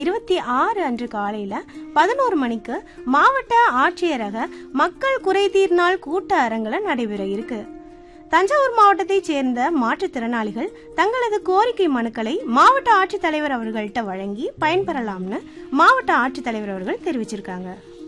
இருபத்தி ஆறு அன்று காலையில பதினோரு மணிக்கு மாவட்ட ஆட்சியரக மக்கள் குறைதீர் நாள் கூட்ட அரங்குல நடைபெற இருக்கு தஞ்சாவூர் மாவட்டத்தைச் சேர்ந்த மாற்றுத்திறனாளிகள் தங்களது கோரிக்கை மனுக்களை மாவட்ட ஆட்சித்தலைவர் அவர்கள்ட்ட வழங்கி பயன்பெறலாம்னு மாவட்ட ஆட்சித்தலைவர் அவர்கள் தெரிவிச்சிருக்காங்க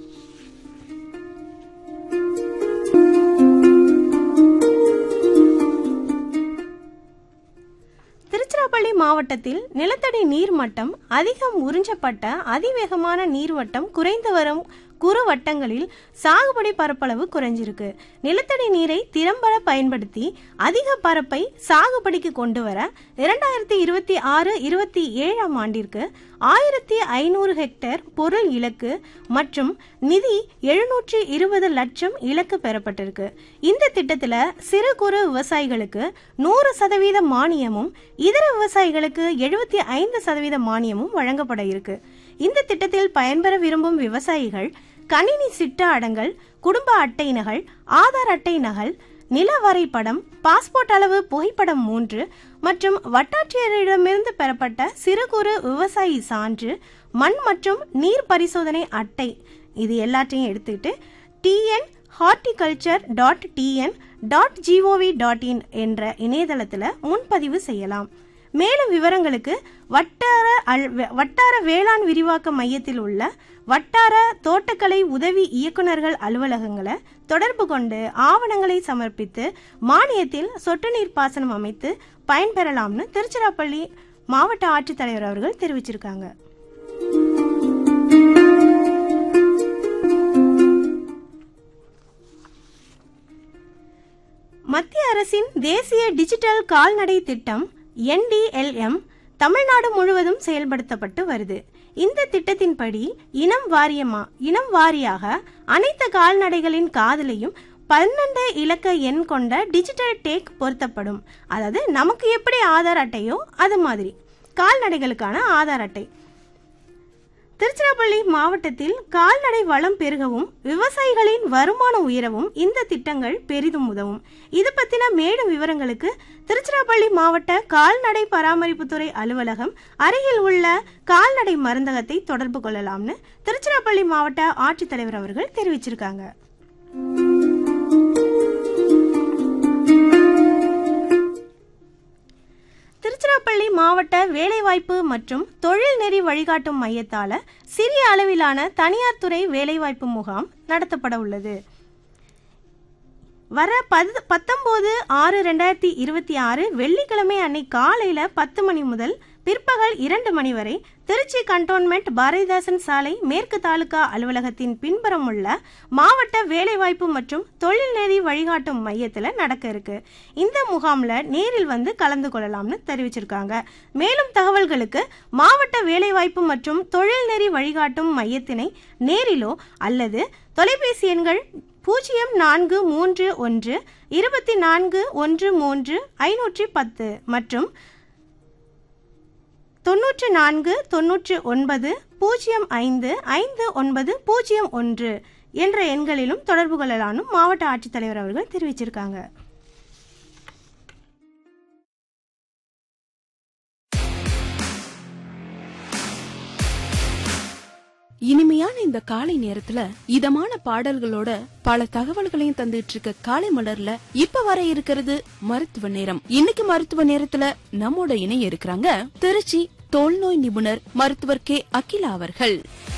திருச்சிராப்பள்ளி மாவட்டத்தில் நிலத்தடி நீர் மட்டம் அதிகம் உறிஞ்சப்பட்ட அதிவேகமான நீர்வட்டம் குறைந்து வரும் குறு வட்டங்களில் சாகுபடி பரப்பளவு குறைஞ்சிருக்கு நிலத்தடி நீரை திறம்பட பயன்படுத்தி அதிக பரப்பை சாகுபடிக்கு கொண்டு வர இரண்டாயிரத்தி இருபத்தி ஆறு இருபத்தி ஏழாம் ஆண்டிற்கு ஆயிரத்தி ஐநூறு ஹெக்டேர் பொருள் இலக்கு மற்றும் நிதி எழுநூற்றி இருபது லட்சம் இலக்கு பெறப்பட்டிருக்கு இந்த திட்டத்துல சிறு குறு விவசாயிகளுக்கு நூறு சதவீத மானியமும் இதர விவசாயிகளுக்கு எழுபத்தி ஐந்து சதவீத மானியமும் வழங்கப்பட இருக்கு இந்த திட்டத்தில் பயன்பெற விரும்பும் விவசாயிகள் கணினி சிட்ட அடங்கல் குடும்ப அட்டை நகல் ஆதார் அட்டை நகல் நில வரைபடம் பாஸ்போர்ட் அளவு புகைப்படம் மூன்று மற்றும் வட்டாட்சியரிடமிருந்து பெறப்பட்ட சிறு குறு விவசாயி சான்று மண் மற்றும் நீர் பரிசோதனை அட்டை இது எல்லாத்தையும் எடுத்துக்கிட்டு T N horticulture dot T N dot G O V dot in என்ற இணையதளத்தில் முன்பதிவு செய்யலாம் மேலும் விவரங்களுக்கு வட்டார அல் வட்டார வேளாண் விரிவாக்க மையத்தில் உள்ள வட்டார தோட்டக்கலை உதவி இயக்குநர்கள் அலுவலகங்களை தொடர்பு கொண்டு ஆவணங்களை சமர்ப்பித்து மானியத்தில் சொட்டு நீர் பாசனம் அமைத்து பயன்பெறலாம்னு திருச்சிராப்பள்ளி மாவட்ட ஆட்சித்தலைவர் அவர்கள் தெரிவிச்சிருக்காங்க மத்திய அரசின் தேசிய டிஜிட்டல் கால்நடை திட்டம் என்டிஎல்எம் தமிழ்நாடு முழுவதும் செயல்படுத்தப்பட்டு வருது இந்த திட்டத்தின்படி இனம் வாரியமா இனம் வாரியாக அனைத்து கால்நடைகளின் காதலையும் பன்னெண்டு இலக்க எண் கொண்ட டிஜிட்டல் டேக் பொருத்தப்படும் அதாவது நமக்கு எப்படி ஆதார் அட்டையோ அது மாதிரி கால்நடைகளுக்கான ஆதார் அட்டை திருச்சிராப்பள்ளி மாவட்டத்தில் கால்நடை வளம் பெருகவும் விவசாயிகளின் வருமானம் உயரவும் இந்த திட்டங்கள் பெரிதும் உதவும் இது பத்தின மேலும் விவரங்களுக்கு திருச்சிராப்பள்ளி மாவட்ட கால்நடை பராமரிப்புத்துறை அலுவலகம் அருகில் உள்ள கால்நடை மருந்தகத்தை தொடர்பு கொள்ளலாம்னு திருச்சிராப்பள்ளி மாவட்ட ஆட்சித்தலைவர் அவர்கள் தெரிவிச்சிருக்காங்க திருச்சிராப்பள்ளி மாவட்ட வேலைவாய்ப்பு மற்றும் தொழில் நெறி வழிகாட்டும் மையத்தால சிறிய அளவிலான தனியார் துறை வேலைவாய்ப்பு முகாம் நடத்தப்பட உள்ளது வர பது பத்தொன்பது ஆறு ரெண்டாயிரத்தி இருபத்தி ஆறு வெள்ளிக்கிழமை அன்னை காலையில பத்து மணி முதல் பிற்பகல் இரண்டு மணி வரை திருச்சி கண்டோன்மெண்ட் பாரதிதாசன் சாலை மேற்கு தாலுகா அலுவலகத்தின் பின்புறம் உள்ள மாவட்ட வேலைவாய்ப்பு மற்றும் தொழில் நெறி வழிகாட்டும் மையத்தில் நடக்க இருக்கு இந்த முகாம்ல நேரில் வந்து கலந்து கொள்ளலாம்னு தெரிவிச்சிருக்காங்க மேலும் தகவல்களுக்கு மாவட்ட வேலைவாய்ப்பு மற்றும் தொழில் நெறி வழிகாட்டும் மையத்தினை நேரிலோ அல்லது தொலைபேசி எண்கள் பூஜ்ஜியம் நான்கு மூன்று ஒன்று இருபத்தி நான்கு ஒன்று மூன்று ஐநூற்றி பத்து மற்றும் தொன்னூற்று நான்கு தொன்னூற்று ஒன்பது பூஜ்ஜியம் ஐந்து ஐந்து ஒன்பது பூஜ்ஜியம் ஒன்று என்ற எண்களிலும் தொடர்பு கொள்ளலாம்னு மாவட்ட ஆட்சித்தலைவர் அவர்கள் தெரிவிச்சிருக்காங்க இனிமையான இந்த காலை நேரத்துல இதமான பாடல்களோட பல தகவல்களையும் தந்துட்டு இருக்க காலை மலர்ல இப்ப வர இருக்கிறது மருத்துவ நேரம் இன்னைக்கு மருத்துவ நேரத்துல நம்மோட இணைய இருக்கிறாங்க திருச்சி தோல்நோய் நிபுணர் மருத்துவர் கே அகிலா அவர்கள்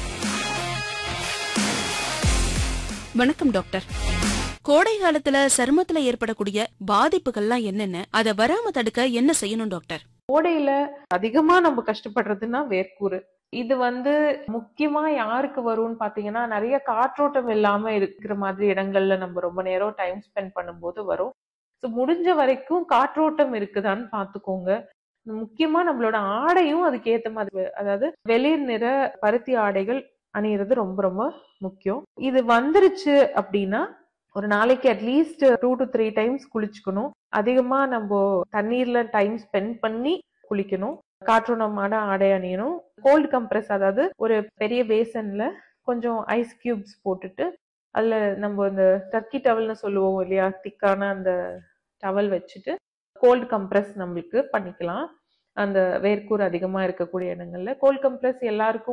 வணக்கம் டாக்டர் கோடை காலத்துல சருமத்துல ஏற்படக்கூடிய பாதிப்புகள்லாம் என்னென்ன அத வராம தடுக்க என்ன செய்யணும் டாக்டர் கோடையில அதிகமா நம்ம கஷ்டப்படுறதுன்னா வேர்க்கூறு இது வந்து முக்கியமா யாருக்கு வரும்னு பாத்தீங்கன்னா நிறைய காற்றோட்டம் இல்லாம இருக்கிற மாதிரி இடங்கள்ல நம்ம ரொம்ப நேரம் டைம் ஸ்பெண்ட் பண்ணும்போது வரும் ஸோ முடிஞ்ச வரைக்கும் காற்றோட்டம் இருக்குதான்னு பாத்துக்கோங்க முக்கியமா நம்மளோட ஆடையும் அதுக்கு ஏத்த மாதிரி அதாவது வெளிர் நிற பருத்தி ஆடைகள் அணியிறது ரொம்ப ரொம்ப முக்கியம் இது வந்துருச்சு அப்படின்னா ஒரு நாளைக்கு at least two to three times குளிச்சுக்கணும் அதிகமா நம்ம தண்ணீர்ல டைம் ஸ்பெண்ட் பண்ணி குளிக்கணும் காற்றோட்டமான ஆடை அணியணும் கோல்டு கம்ப்ரஸ் அதாவது ஒரு பெரிய பேசன்ல கொஞ்சம் ஐஸ் கியூப்ஸ் போட்டுட்டு அதுல நம்ம இந்த டர்க்கி டவல்னு சொல்லுவோம் இல்லையா திக்கான அந்த டவல் வச்சுட்டு கோல்டு கம்ப்ரஸ் நம்மளுக்கு பண்ணிக்கலாம் அந்த வேர்க்கூர் அதிகமா இருக்கக்கூடிய இடங்கள்ல கோல்ட் கம்ப்ரஸ் எல்லாருக்கும்